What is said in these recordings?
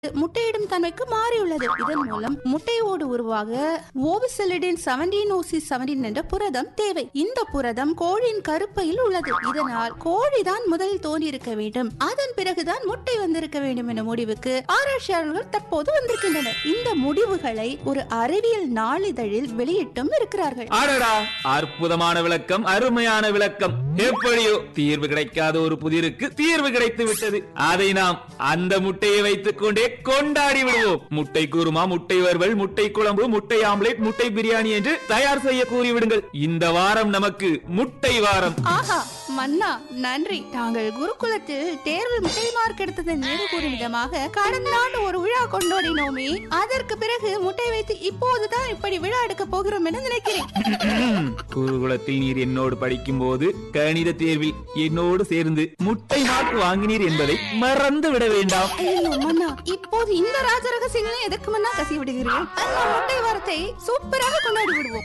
முட்டையிடும் தன்மைக்கு மாறியுள்ளது இதன் மூலம் முட்டையோடு உருவாக ஓவிசெலிடின் செவன்டீன் ஓசி செவன்டீன் என்ற புரதம் தேவை இந்த புரதம் கோழியின் கருப்பையில் உள்ளது இதனால் கோழிதான் முதலில் தோன்றியிருக்க வேண்டும் அதன் பிறகுதான் முட்டை வந்திருக்க வேண்டும் என்ற முடிவுக்கு ஆராய்ச்சியாளர்கள் தற்போது வந்திருக்கின்றனர் இந்த முடிவுகளை ஒரு அறிவியல் நாளிதழில் வெளியிட்டும் இருக்கிறார்கள் அடடா அற்புதமான விளக்கம் அருமையான விளக்கம் எப்படியோ தீர்வு கிடைக்காத ஒரு புதிருக்கு தீர்வு கிடைத்து விட்டது அதை நாம் அந்த முட்டையை வைத்துக் கொண்டே கொண்டாடி விடுவோம் முட்டை குருமா முட்டை வறுவல் முட்டை குழம்பு முட்டை ஆம்லெட் முட்டை பிரியாணி என்று தயார் செய்ய கூறிவிடுங்கள் இந்த வாரம் நமக்கு முட்டை வாரம் ஆஹா மன்னா நன்றி தாங்கள் குருகுலத்தில் தேர்வில் முட்டை மார்க் எடுத்ததை நினைவு கூறும் விதமாக கடந்த ஆண்டு ஒரு விழா கொண்டாடினோமே அதற்கு பிறகு முட்டை வைத்து இப்போதுதான் இப்படி விழா எடுக்க போகிறோம் என நினைக்கிறேன் குருகுலத்தில் நீர் என்னோடு படிக்கும் போது கணித தேர்வில் என்னோடு சேர்ந்து முட்டை மார்க் வாங்கினீர் என்பதை மறந்து விட வேண்டாம் ஐயோ மன்னா இப்போது இந்த ராஜ ரகசியங்களை எதற்கு மன்னா கசி விடுகிறீர்கள் அந்த முட்டை வாரத்தை சூப்பராக கொண்டாடி விடுவோம்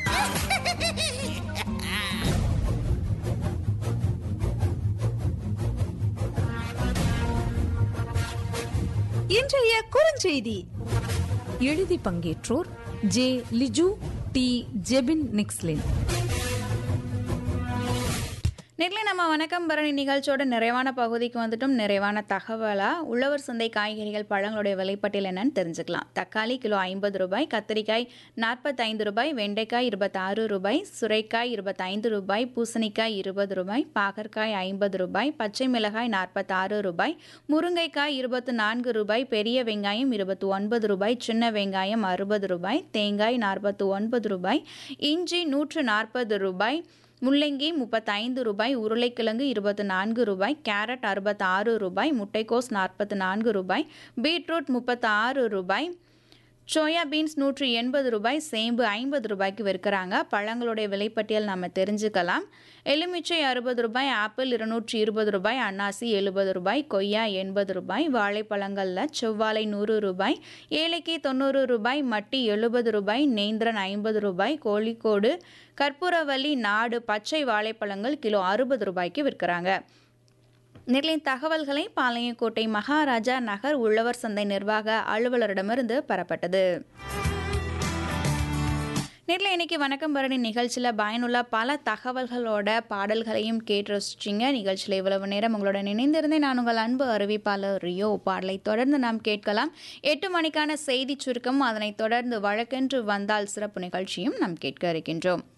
இன்றைய குறுஞ்செய்தி எழுதி பங்கேற்றோர் ஜே லிஜு டி ஜெபின் நிக்ஸ்லின் நேர்ல நம்ம வணக்கம் பரணி நிகழ்ச்சியோட நிறைவான பகுதிக்கு வந்துட்டும் நிறைவான தகவலா உழவர் சந்தை காய்கறிகள் பழங்களுடைய விலைப்பட்டியல் என்னன்னு தெரிஞ்சுக்கலாம் தக்காளி கிலோ ஐம்பது ரூபாய் கத்திரிக்காய் நாற்பத்தைந்து ரூபாய் வெண்டைக்காய் இருபத்தாறு ரூபாய் சுரைக்காய் இருபத்தைந்து ரூபாய் பூசணிக்காய் இருபது ரூபாய் பாகற்காய் ஐம்பது ரூபாய் பச்சை மிளகாய் நாற்பத்தாறு ரூபாய் முருங்கைக்காய் இருபத்து நான்கு ரூபாய் பெரிய வெங்காயம் இருபத்தி ஒன்பது ரூபாய் சின்ன வெங்காயம் அறுபது ரூபாய் தேங்காய் நாற்பத்து ஒன்பது ரூபாய் இஞ்சி நூற்று நாற்பது ரூபாய் முள்ளங்கி முப்பத்தைந்து ரூபாய் உருளைக்கிழங்கு இருபத்து நான்கு ரூபாய் கேரட் அறுபத்தாறு ரூபாய் முட்டைக்கோஸ் நாற்பத்து நான்கு ரூபாய் பீட்ரூட் முப்பத்தாறு ரூபாய் சோயா பீன்ஸ் நூற்றி எண்பது ரூபாய் சேம்பு ஐம்பது ரூபாய்க்கு விற்கிறாங்க பழங்களுடைய விலைப்பட்டியல் நம்ம தெரிஞ்சுக்கலாம் எலுமிச்சை அறுபது ரூபாய் ஆப்பிள் இருநூற்றி இருபது ரூபாய் அன்னாசி எழுபது ரூபாய் கொய்யா எண்பது ரூபாய் வாழைப்பழங்களில் செவ்வாழை நூறு ரூபாய் ஏலக்கி தொண்ணூறு ரூபாய் மட்டி எழுபது ரூபாய் நேந்திரன் ஐம்பது ரூபாய் கோழிக்கோடு கற்பூரவல்லி நாடு பச்சை வாழைப்பழங்கள் கிலோ அறுபது ரூபாய்க்கு விற்கிறாங்க நெல்லின் தகவல்களை பாளையங்கோட்டை மகாராஜா நகர் உழவர் சந்தை நிர்வாக அலுவலரிடமிருந்து பெறப்பட்டது நேரில் இன்னைக்கு வணக்கம் பரணி நிகழ்ச்சியில் பயனுள்ள பல தகவல்களோட பாடல்களையும் கேட்டு ரசிச்சிங்க நிகழ்ச்சியில் இவ்வளவு நேரம் உங்களோட நினைந்திருந்தேன் நான் உங்கள் அன்பு அறிவிப்பாளர் ரியோ பாடலை தொடர்ந்து நாம் கேட்கலாம் எட்டு மணிக்கான செய்தி சுருக்கம் அதனைத் தொடர்ந்து வழக்கென்று வந்தால் சிறப்பு நிகழ்ச்சியும் நாம் கேட்க இருக்கின்றோம்